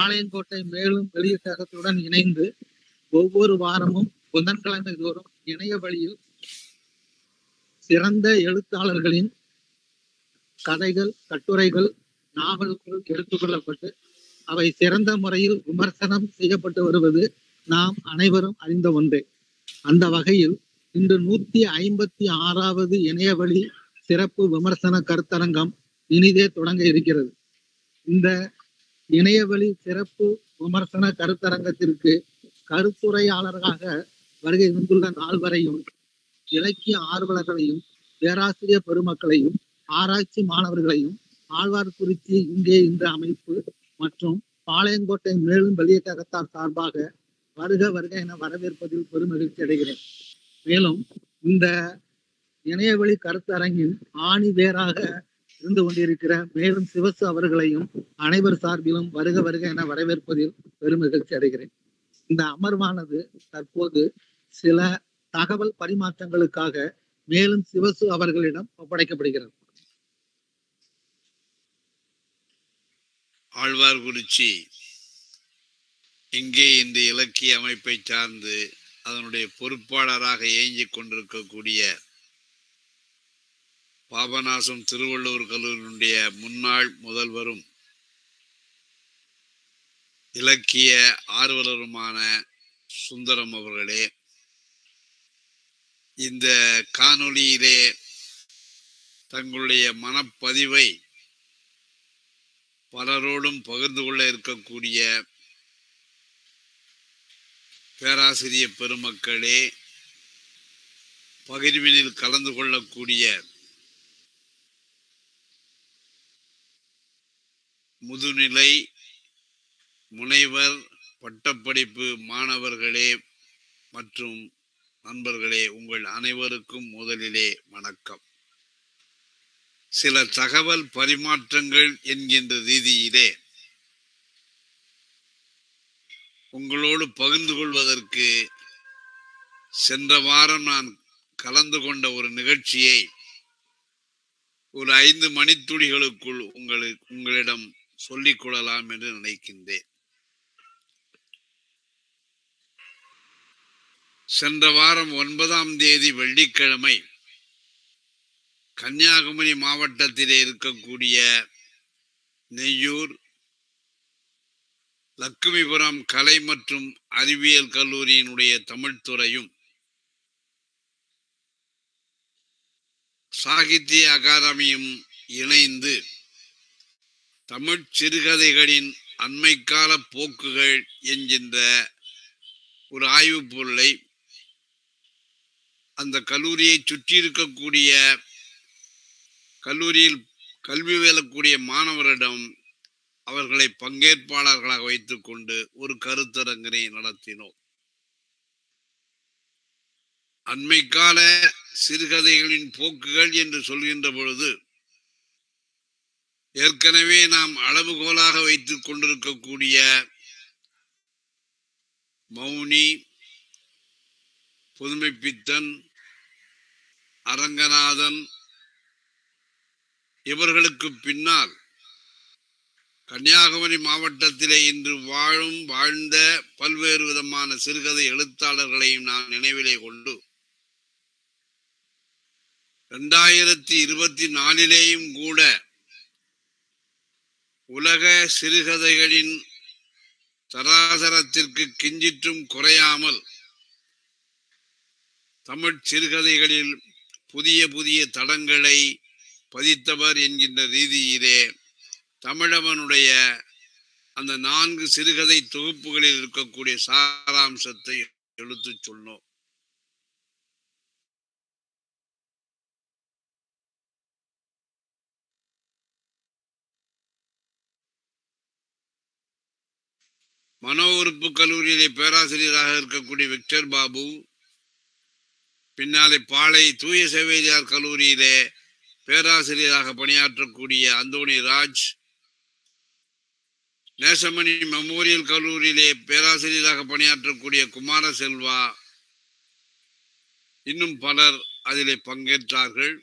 பாளையங்கோட்டை மேலும் வெளியீட்டகத்துடன் இணைந்து ஒவ்வொரு வாரமும் புதன்கிழமை தோறும் இணைய வழியில் சிறந்த எழுத்தாளர்களின் கதைகள் கட்டுரைகள் நாவல்கள் எடுத்துக்கொள்ளப்பட்டு அவை சிறந்த முறையில் விமர்சனம் செய்யப்பட்டு வருவது நாம் அனைவரும் அறிந்த ஒன்றே அந்த வகையில் இன்று நூத்தி ஐம்பத்தி ஆறாவது இணையவழி சிறப்பு விமர்சன கருத்தரங்கம் இனிதே தொடங்க இருக்கிறது இந்த இணையவழி சிறப்பு விமர்சன கருத்தரங்கத்திற்கு கருத்துரையாளராக வருகை வந்துள்ள நால்வரையும் இலக்கிய ஆர்வலர்களையும் பேராசிரியர் பெருமக்களையும் ஆராய்ச்சி மாணவர்களையும் ஆழ்வார்குறிச்சி இங்கே இந்த அமைப்பு மற்றும் பாளையங்கோட்டை மேலும் வெளியேற்றகத்தார் சார்பாக வருக வருக என வரவேற்பதில் பெருமகிழ்ச்சி அடைகிறேன் மேலும் இந்த இணையவழி கருத்தரங்கின் ஆணி வேராக இருந்து கொண்டிருக்கிற மேலும் சிவசு அவர்களையும் அனைவர் சார்பிலும் வருக வருக என வரவேற்பதில் பெருமகிழ்ச்சி அடைகிறேன் இந்த அமர்வானது தற்போது சில தகவல் பரிமாற்றங்களுக்காக மேலும் சிவசு அவர்களிடம் ஒப்படைக்கப்படுகிறது ஆழ்வார்குறிச்சி இங்கே இந்த இலக்கிய அமைப்பை சார்ந்து அதனுடைய பொறுப்பாளராக இயங்கிக் கொண்டிருக்கக்கூடிய பாபநாசம் திருவள்ளுவர் கல்லூரியினுடைய முன்னாள் முதல்வரும் இலக்கிய ஆர்வலருமான சுந்தரம் அவர்களே இந்த காணொளியிலே தங்களுடைய மனப்பதிவை பலரோடும் பகிர்ந்து கொள்ள இருக்கக்கூடிய பேராசிரிய பெருமக்களே பகிர்வினில் கலந்து கொள்ளக்கூடிய முதுநிலை முனைவர் பட்டப்படிப்பு மாணவர்களே மற்றும் நண்பர்களே உங்கள் அனைவருக்கும் முதலிலே வணக்கம் சில தகவல் பரிமாற்றங்கள் என்கின்ற ரீதியிலே உங்களோடு பகிர்ந்து கொள்வதற்கு சென்ற வாரம் நான் கலந்து கொண்ட ஒரு நிகழ்ச்சியை ஒரு ஐந்து மணித்துளிகளுக்குள் உங்களுக்கு உங்களிடம் சொல்லிக் கொள்ளலாம் என்று நினைக்கின்றேன் சென்ற வாரம் ஒன்பதாம் தேதி வெள்ளிக்கிழமை கன்னியாகுமரி மாவட்டத்திலே இருக்கக்கூடிய நெய்யூர் லக்குமிபுரம் கலை மற்றும் அறிவியல் கல்லூரியினுடைய தமிழ் துறையும் சாகித்ய அகாதமியும் இணைந்து தமிழ் சிறுகதைகளின் அண்மைக்கால போக்குகள் என்கின்ற ஒரு ஆய்வுப் பொருளை அந்த கல்லூரியை சுற்றி இருக்கக்கூடிய கல்லூரியில் கல்வி வேலக்கூடிய மாணவரிடம் அவர்களை பங்கேற்பாளர்களாக வைத்துக்கொண்டு ஒரு கருத்தரங்கினை நடத்தினோம் அண்மைக்கால சிறுகதைகளின் போக்குகள் என்று சொல்கின்ற பொழுது ஏற்கனவே நாம் அளவுகோலாக வைத்துக் கொண்டிருக்கக்கூடிய மௌனி புதுமைப்பித்தன் அரங்கநாதன் இவர்களுக்கு பின்னால் கன்னியாகுமரி மாவட்டத்திலே இன்று வாழும் வாழ்ந்த பல்வேறு விதமான சிறுகதை எழுத்தாளர்களையும் நான் நினைவிலே கொண்டு இரண்டாயிரத்தி இருபத்தி நாலிலேயும் கூட உலக சிறுகதைகளின் சராசரத்திற்கு கிஞ்சிற்றும் குறையாமல் தமிழ் சிறுகதைகளில் புதிய புதிய தடங்களை பதித்தவர் என்கின்ற ரீதியிலே தமிழவனுடைய அந்த நான்கு சிறுகதை தொகுப்புகளில் இருக்கக்கூடிய சாராம்சத்தை எடுத்துச் சொன்னோம் மனோ உறுப்பு கல்லூரியிலே பேராசிரியராக இருக்கக்கூடிய விக்டர் பாபு பின்னாலே பாளை தூய சேவையார் கல்லூரியிலே பேராசிரியராக பணியாற்றக்கூடிய அந்தோணி ராஜ் நேசமணி மெமோரியல் கல்லூரியிலே பேராசிரியராக பணியாற்றக்கூடிய குமார செல்வா இன்னும் பலர் அதிலே பங்கேற்றார்கள்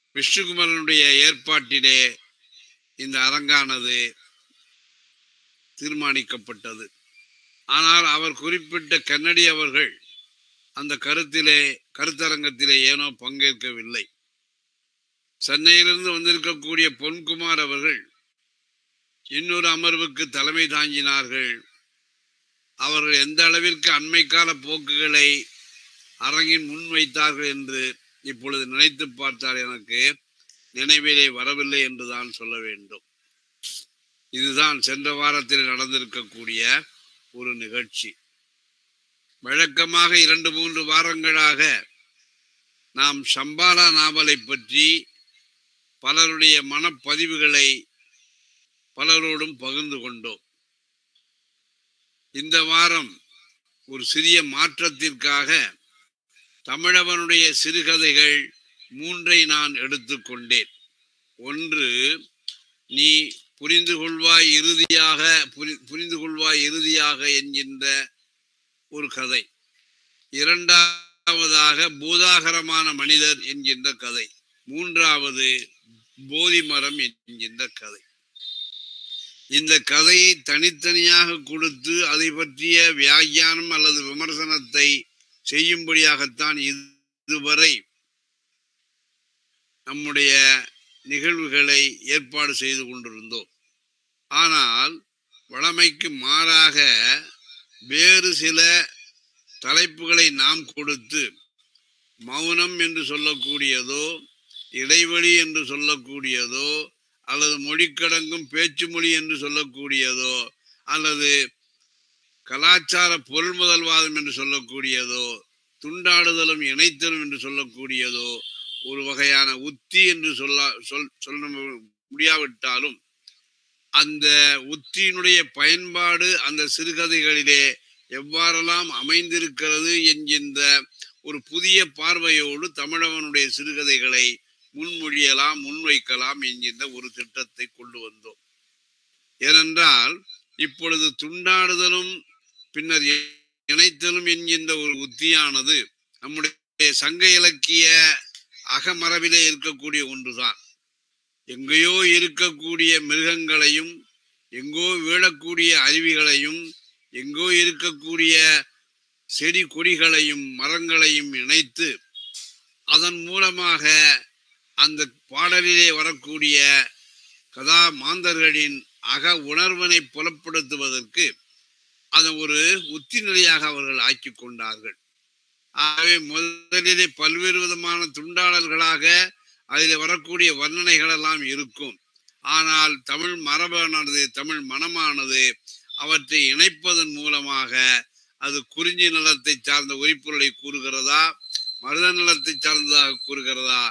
விஷ்ணுகுமரனுடைய ஏற்பாட்டிலே இந்த அரங்கானது தீர்மானிக்கப்பட்டது ஆனால் அவர் குறிப்பிட்ட கன்னடி அவர்கள் அந்த கருத்திலே கருத்தரங்கத்திலே ஏனோ பங்கேற்கவில்லை சென்னையிலிருந்து வந்திருக்கக்கூடிய பொன்குமார் அவர்கள் இன்னொரு அமர்வுக்கு தலைமை தாங்கினார்கள் அவர்கள் எந்த அளவிற்கு அண்மைக்கால போக்குகளை அரங்கின் முன் வைத்தார்கள் என்று இப்பொழுது நினைத்து பார்த்தால் எனக்கு நினைவிலே வரவில்லை என்றுதான் சொல்ல வேண்டும் இதுதான் சென்ற வாரத்தில் நடந்திருக்கக்கூடிய ஒரு நிகழ்ச்சி வழக்கமாக இரண்டு மூன்று வாரங்களாக நாம் சம்பாலா நாவலை பற்றி பலருடைய மனப்பதிவுகளை பலரோடும் பகிர்ந்து கொண்டோம் இந்த வாரம் ஒரு சிறிய மாற்றத்திற்காக தமிழவனுடைய சிறுகதைகள் மூன்றை நான் எடுத்துக்கொண்டேன் ஒன்று நீ புரிந்து கொள்வாய் இறுதியாக புரி புரிந்து கொள்வாய் இறுதியாக என்கின்ற ஒரு கதை இரண்டாவதாக பூதாகரமான மனிதர் என்கின்ற கதை மூன்றாவது போதி மரம் என்கின்ற கதை இந்த கதையை தனித்தனியாக கொடுத்து அதை பற்றிய வியாக்கியானம் அல்லது விமர்சனத்தை செய்யும்படியாகத்தான் இதுவரை நம்முடைய நிகழ்வுகளை ஏற்பாடு செய்து கொண்டிருந்தோம் ஆனால் வழமைக்கு மாறாக வேறு சில தலைப்புகளை நாம் கொடுத்து மௌனம் என்று சொல்லக்கூடியதோ இடைவெளி என்று சொல்லக்கூடியதோ அல்லது மொழிக்கடங்கும் பேச்சு மொழி என்று சொல்லக்கூடியதோ அல்லது கலாச்சார பொருள் முதல்வாதம் என்று சொல்லக்கூடியதோ துண்டாடுதலும் இணைத்தலும் என்று சொல்லக்கூடியதோ ஒரு வகையான உத்தி என்று சொல்ல சொல் சொல்ல முடியாவிட்டாலும் அந்த உத்தியினுடைய பயன்பாடு அந்த சிறுகதைகளிலே எவ்வாறெல்லாம் அமைந்திருக்கிறது என்கின்ற ஒரு புதிய பார்வையோடு தமிழவனுடைய சிறுகதைகளை முன்மொழியலாம் முன்வைக்கலாம் என்கின்ற ஒரு திட்டத்தை கொண்டு வந்தோம் ஏனென்றால் இப்பொழுது துண்டாடுதலும் பின்னர் இணைத்தலும் என்கின்ற ஒரு உத்தியானது நம்முடைய சங்க இலக்கிய அகமரபிலே இருக்கக்கூடிய ஒன்றுதான் எங்கேயோ இருக்கக்கூடிய மிருகங்களையும் எங்கோ வீழக்கூடிய அருவிகளையும் எங்கோ இருக்கக்கூடிய செடி கொடிகளையும் மரங்களையும் இணைத்து அதன் மூலமாக அந்த பாடலிலே வரக்கூடிய கதா மாந்தர்களின் அக உணர்வினை புலப்படுத்துவதற்கு அதை ஒரு உத்தி நிலையாக அவர்கள் ஆக்கி கொண்டார்கள் ஆகவே முதலிலே பல்வேறு விதமான துண்டாடல்களாக அதில் வரக்கூடிய வர்ணனைகள் எல்லாம் இருக்கும் ஆனால் தமிழ் மரபானது தமிழ் மனமானது அவற்றை இணைப்பதன் மூலமாக அது குறிஞ்சி நிலத்தை சார்ந்த உரிப்பொருளை கூறுகிறதா மருத நிலத்தை சார்ந்ததாக கூறுகிறதா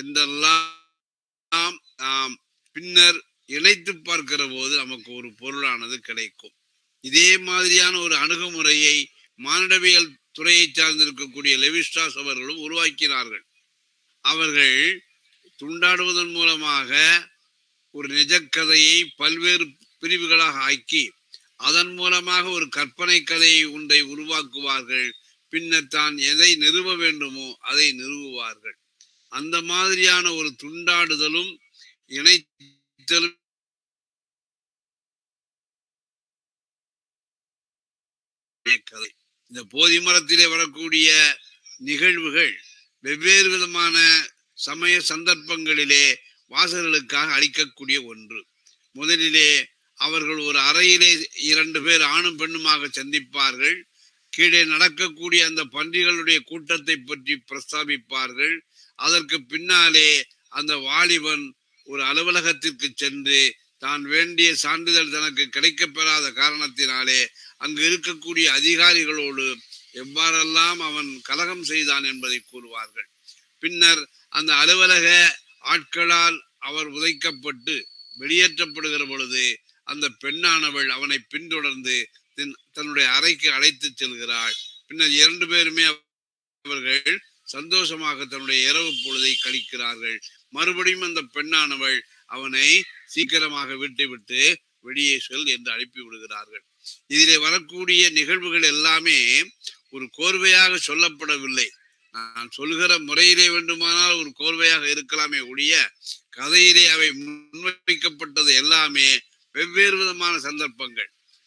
என்றெல்லாம் நாம் பின்னர் இணைத்து பார்க்கிற போது நமக்கு ஒரு பொருளானது கிடைக்கும் இதே மாதிரியான ஒரு அணுகுமுறையை மானிடவியல் துறையை சார்ந்திருக்கக்கூடிய லெவிஸ்டாஸ் அவர்களும் உருவாக்கினார்கள் அவர்கள் துண்டாடுவதன் மூலமாக ஒரு நிஜக்கதையை பல்வேறு பிரிவுகளாக ஆக்கி அதன் மூலமாக ஒரு கற்பனை கதையை ஒன்றை உருவாக்குவார்கள் பின்னர் தான் எதை நிறுவ வேண்டுமோ அதை நிறுவுவார்கள் அந்த மாதிரியான ஒரு துண்டாடுதலும் இணைத்தலும் கதை இந்த போதி மரத்திலே வரக்கூடிய நிகழ்வுகள் வெவ்வேறு விதமான சமய சந்தர்ப்பங்களிலே வாசகர்களுக்காக அளிக்கக்கூடிய ஒன்று முதலிலே அவர்கள் ஒரு அறையிலே இரண்டு பேர் ஆணும் பெண்ணுமாக சந்திப்பார்கள் கீழே நடக்கக்கூடிய அந்த பன்றிகளுடைய கூட்டத்தை பற்றி பிரஸ்தாபிப்பார்கள் அதற்கு பின்னாலே அந்த வாலிபன் ஒரு அலுவலகத்திற்கு சென்று தான் வேண்டிய சான்றிதழ் தனக்கு கிடைக்கப் பெறாத காரணத்தினாலே அங்கு இருக்கக்கூடிய அதிகாரிகளோடு எவ்வாறெல்லாம் அவன் கலகம் செய்தான் என்பதை கூறுவார்கள் பின்னர் அந்த அலுவலக ஆட்களால் அவர் உதைக்கப்பட்டு வெளியேற்றப்படுகிற பொழுது அந்த பெண்ணானவள் அவனை பின்தொடர்ந்து தன்னுடைய அறைக்கு அழைத்து செல்கிறாள் பின்னர் இரண்டு பேருமே அவர்கள் சந்தோஷமாக தன்னுடைய இரவு பொழுதை கழிக்கிறார்கள் மறுபடியும் அந்த பெண்ணானவள் அவனை சீக்கிரமாக வீட்டை விட்டு வெளியே செல் என்று அனுப்பி விடுகிறார்கள் இதிலே வரக்கூடிய நிகழ்வுகள் எல்லாமே ஒரு கோர்வையாக சொல்லப்படவில்லை நான் சொல்கிற முறையிலே வேண்டுமானால் ஒரு கோர்வையாக இருக்கலாமே ஒழிய கதையிலே அவை முன்வைக்கப்பட்டது எல்லாமே வெவ்வேறு விதமான சந்தர்ப்பங்கள்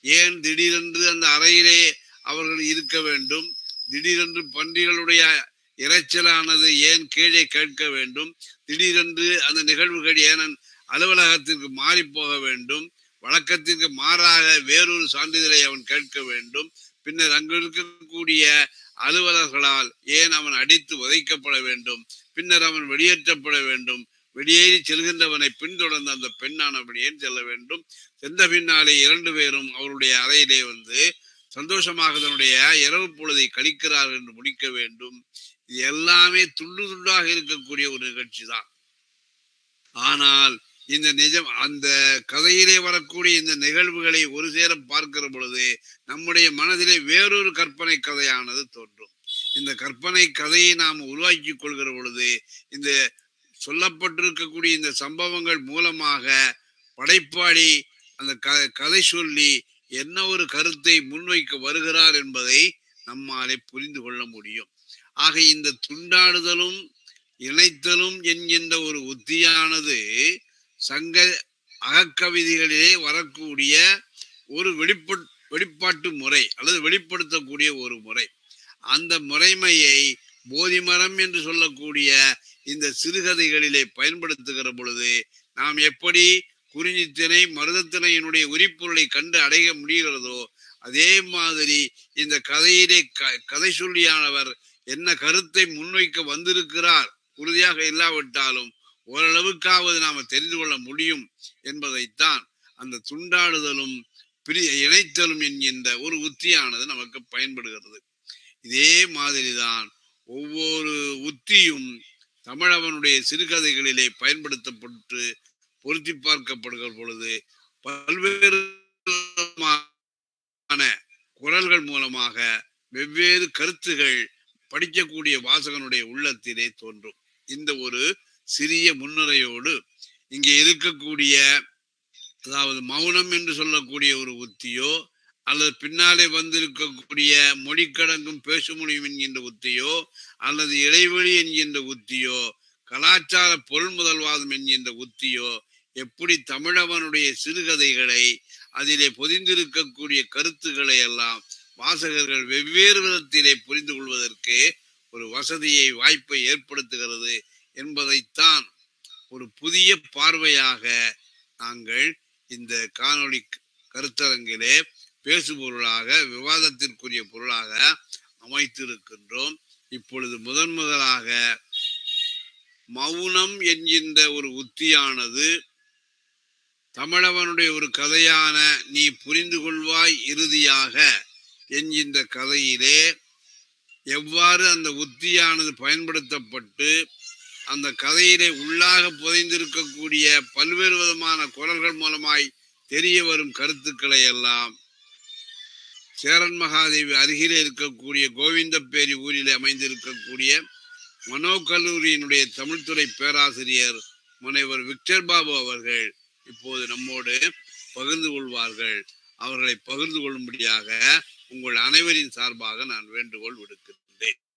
ஏன் திடீரென்று அந்த அறையிலே அவர்கள் இருக்க வேண்டும் திடீரென்று பன்றிகளுடைய இரைச்சலானது ஏன் கீழே கேட்க வேண்டும் திடீரென்று அந்த நிகழ்வுகள் ஏன் அலுவலகத்திற்கு மாறி போக வேண்டும் வழக்கத்திற்கு மாறாக வேறொரு சான்றிதழை அவன் கேட்க வேண்டும் பின்னர் அங்கு இருக்கக்கூடிய அலுவலர்களால் ஏன் அவன் அடித்து உதைக்கப்பட வேண்டும் பின்னர் அவன் வெளியேற்றப்பட வேண்டும் வெளியேறி செல்கின்றவனை பின்தொடர்ந்து அந்த பெண்ணானவன் ஏன் செல்ல வேண்டும் சென்ற பின்னாலே இரண்டு பேரும் அவருடைய அறையிலே வந்து சந்தோஷமாக தன்னுடைய இரவு பொழுதை கழிக்கிறார்கள் என்று முடிக்க வேண்டும் இது எல்லாமே துண்டு துண்டாக இருக்கக்கூடிய ஒரு நிகழ்ச்சி தான் ஆனால் இந்த நிஜம் அந்த கதையிலே வரக்கூடிய இந்த நிகழ்வுகளை ஒரு சேர பார்க்கிற பொழுது நம்முடைய மனதிலே வேறொரு கற்பனை கதையானது தோன்றும் இந்த கற்பனை கதையை நாம் உருவாக்கி கொள்கிற பொழுது இந்த சொல்லப்பட்டிருக்கக்கூடிய இந்த சம்பவங்கள் மூலமாக படைப்பாளி அந்த க கதை சொல்லி என்ன ஒரு கருத்தை முன்வைக்க வருகிறார் என்பதை நம்மாலே புரிந்து கொள்ள முடியும் ஆக இந்த துண்டாடுதலும் இணைத்தலும் என்கின்ற ஒரு உத்தியானது சங்க அகக்கவிதைகளிலே வரக்கூடிய ஒரு வெளிப்ப வெளிப்பாட்டு முறை அல்லது வெளிப்படுத்தக்கூடிய ஒரு முறை அந்த முறைமையை போதிமரம் என்று சொல்லக்கூடிய இந்த சிறுகதைகளிலே பயன்படுத்துகிற பொழுது நாம் எப்படி குறிஞ்சித்திணை மருதத்திணையினுடைய உரிப்பொருளை கண்டு அடைய முடிகிறதோ அதே மாதிரி இந்த கதையிலே க கதை சொல்லியானவர் என்ன கருத்தை முன்வைக்க வந்திருக்கிறார் உறுதியாக இல்லாவிட்டாலும் ஓரளவுக்காவது நாம தெரிந்து கொள்ள முடியும் என்பதைத்தான் அந்த துண்டாடுதலும் பிரி இணைத்தலும் என்கின்ற ஒரு உத்தியானது நமக்கு பயன்படுகிறது இதே மாதிரிதான் ஒவ்வொரு உத்தியும் தமிழவனுடைய சிறுகதைகளிலே பயன்படுத்தப்பட்டு பொருத்தி பார்க்கப்படுகிற பொழுது பல்வேறு குரல்கள் மூலமாக வெவ்வேறு கருத்துகள் படிக்கக்கூடிய வாசகனுடைய உள்ளத்திலே தோன்றும் இந்த ஒரு சிறிய முன்னுரையோடு இங்கே இருக்கக்கூடிய அதாவது மௌனம் என்று சொல்லக்கூடிய ஒரு உத்தியோ அல்லது பின்னாலே வந்திருக்கக்கூடிய மொழி கடங்கும் பேச முடியும் என்கின்ற உத்தியோ அல்லது இடைவெளி என்கின்ற உத்தியோ கலாச்சார பொருள் முதல்வாதம் என்கின்ற உத்தியோ எப்படி தமிழவனுடைய சிறுகதைகளை அதிலே பொதிந்திருக்கக்கூடிய கருத்துக்களை எல்லாம் வாசகர்கள் வெவ்வேறு விதத்திலே புரிந்து கொள்வதற்கு ஒரு வசதியை வாய்ப்பை ஏற்படுத்துகிறது என்பதைத்தான் ஒரு புதிய பார்வையாக நாங்கள் இந்த காணொளி கருத்தரங்கிலே பேசுபொருளாக விவாதத்திற்குரிய பொருளாக அமைத்திருக்கின்றோம் இப்பொழுது முதன் முதலாக மௌனம் என்கின்ற ஒரு உத்தியானது தமிழவனுடைய ஒரு கதையான நீ புரிந்து கொள்வாய் இறுதியாக என்கின்ற கதையிலே எவ்வாறு அந்த உத்தியானது பயன்படுத்தப்பட்டு அந்த கதையிலே உள்ளாக புதைந்திருக்கக்கூடிய பல்வேறு விதமான குரல்கள் மூலமாய் தெரிய வரும் கருத்துக்களை எல்லாம் சேரன் மகாதேவி அருகிலே இருக்கக்கூடிய கோவிந்தப்பேரி ஊரில் அமைந்திருக்கக்கூடிய மனோ கல்லூரியினுடைய தமிழ்துறை பேராசிரியர் முனைவர் விக்டர் பாபு அவர்கள் இப்போது நம்மோடு பகிர்ந்து கொள்வார்கள் அவர்களை பகிர்ந்து கொள்ளும்படியாக உங்கள் அனைவரின் சார்பாக நான் வேண்டுகோள் விடுக்கிறேன்